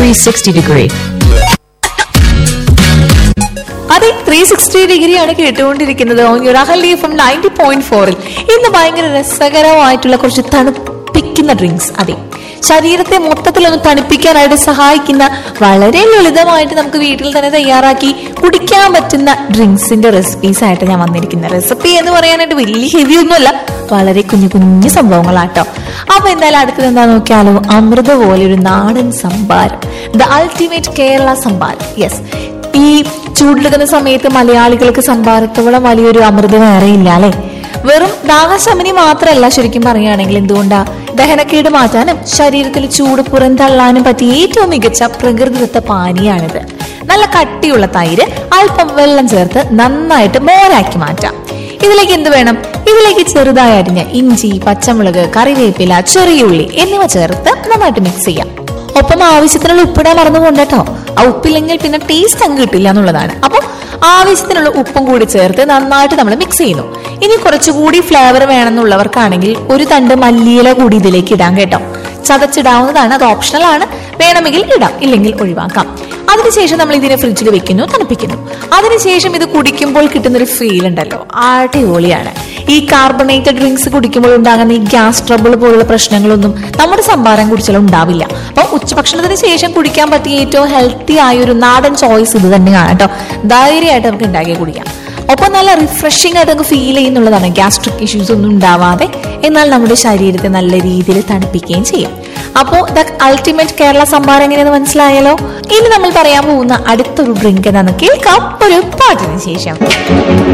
360 degree. അതെ three sixty ഡിഗ്രിയാണ് കേട്ടുകൊണ്ടിരിക്കുന്നത് യുറാഹല്ലി എഫ് എം നയൻറ്റി പോയിന്റ് ഫോറിൽ ഇന്ന് ഭയങ്കര രസകരമായിട്ടുള്ള കുറച്ച് തണുപ്പിക്കുന്ന ഡ്രിങ്ക്സ് അതെ ശരീരത്തെ മൊത്തത്തിലൊന്ന് തണുപ്പിക്കാനായിട്ട് സഹായിക്കുന്ന വളരെ ലളിതമായിട്ട് നമുക്ക് വീട്ടിൽ തന്നെ തയ്യാറാക്കി കുടിക്കാൻ പറ്റുന്ന ഡ്രിങ്ക്സിന്റെ റെസിപ്പീസ് ആയിട്ട് ഞാൻ വന്നിരിക്കുന്നത് റെസിപ്പി എന്ന് പറയാനായിട്ട് വലിയ ഹെവി ഒന്നുമല്ല വളരെ കുഞ്ഞു കുഞ്ഞു സംഭവങ്ങളാട്ടോ അപ്പൊ എന്തായാലും അടുത്തത് എന്താ നോക്കിയാലോ അമൃത പോലെ ഒരു നാടൻ സംഭാരം ദ അൾട്ടിമേറ്റ് കേരള സംഭാരം യെസ് ഈ ചൂടെടുക്കുന്ന സമയത്ത് മലയാളികൾക്ക് സംഭാരത്തോളം വലിയൊരു അമൃതം വേറെ ഇല്ല അല്ലെ വെറും ദാഹശമനി മാത്രമല്ല ശരിക്കും പറയുകയാണെങ്കിൽ എന്തുകൊണ്ടാ ദഹനക്കേട് മാറ്റാനും ശരീരത്തിൽ ചൂട് പുറന്തള്ളാനും പറ്റിയ ഏറ്റവും മികച്ച പ്രകൃതിദത്ത പാനീയാണിത് നല്ല കട്ടിയുള്ള തൈര് അല്പം വെള്ളം ചേർത്ത് നന്നായിട്ട് മോരാക്കി മാറ്റാം ഇതിലേക്ക് എന്ത് വേണം ഇതിലേക്ക് ചെറുതായി അരിഞ്ഞ ഇഞ്ചി പച്ചമുളക് കറിവേപ്പില ചെറിയുള്ളി എന്നിവ ചേർത്ത് നന്നായിട്ട് മിക്സ് ചെയ്യാം ഒപ്പം ആവശ്യത്തിനുള്ള ഉപ്പിടാൻ മറന്നു കൊണ്ടോ ആ ഉപ്പില്ലെങ്കിൽ പിന്നെ ടേസ്റ്റ് അങ്ങ് കിട്ടില്ല എന്നുള്ളതാണ് അപ്പൊ ആവശ്യത്തിനുള്ള ഉപ്പും കൂടി ചേർത്ത് നന്നായിട്ട് നമ്മൾ മിക്സ് ചെയ്യുന്നു ഇനി കുറച്ചുകൂടി ഫ്ലേവർ വേണമെന്നുള്ളവർക്കാണെങ്കിൽ ഒരു തണ്ട് മല്ലിയില കൂടി ഇതിലേക്ക് ഇടാം കേട്ടോ ചതച്ചിടാവുന്നതാണ് അത് ഓപ്ഷണൽ ആണ് വേണമെങ്കിൽ ഇടാം ഇല്ലെങ്കിൽ ഒഴിവാക്കാം അതിനുശേഷം നമ്മൾ ഇതിനെ ഫ്രിഡ്ജിൽ വെക്കുന്നു തണുപ്പിക്കുന്നു അതിനുശേഷം ഇത് കുടിക്കുമ്പോൾ കിട്ടുന്ന ഒരു ഫീൽ ഉണ്ടല്ലോ അടിപൊളിയാണ് ഈ കാർബണേറ്റഡ് ഡ്രിങ്ക്സ് കുടിക്കുമ്പോൾ ഉണ്ടാകുന്ന ഈ ഗ്യാസ് ട്രബിൾ പോലുള്ള പ്രശ്നങ്ങളൊന്നും നമ്മുടെ സംഭാരം കുടിച്ചാലും ഉണ്ടാവില്ല അപ്പൊ ഉച്ചഭക്ഷണത്തിന് ശേഷം കുടിക്കാൻ പറ്റിയ ഏറ്റവും ഹെൽത്തി ആയ ഒരു നാടൻ ചോയ്സ് ഇത് തന്നെയാണ് കേട്ടോ ധൈര്യമായിട്ട് നമുക്ക് ഉണ്ടാക്കി കുടിക്കാം ഒപ്പം നല്ല റിഫ്രഷിംഗ് ആയിട്ട് നമുക്ക് ഫീൽ ചെയ്യുന്നുള്ളതാണ് ഗ്യാസ്ട്രിക് ഇഷ്യൂസ് ഒന്നും ഉണ്ടാവാതെ എന്നാൽ നമ്മുടെ ശരീരത്തെ നല്ല രീതിയിൽ തണുപ്പിക്കുകയും ചെയ്യും അപ്പോൾ ദ അൾട്ടിമേറ്റ് കേരള സംഭാരം എങ്ങനെയെന്ന് മനസ്സിലായല്ലോ ഇനി നമ്മൾ പറയാൻ പോകുന്ന അടുത്തൊരു ഡ്രിങ്ക് എന്നാണ് കേൾക്കാം ഒരു പാട്ടിന് ശേഷം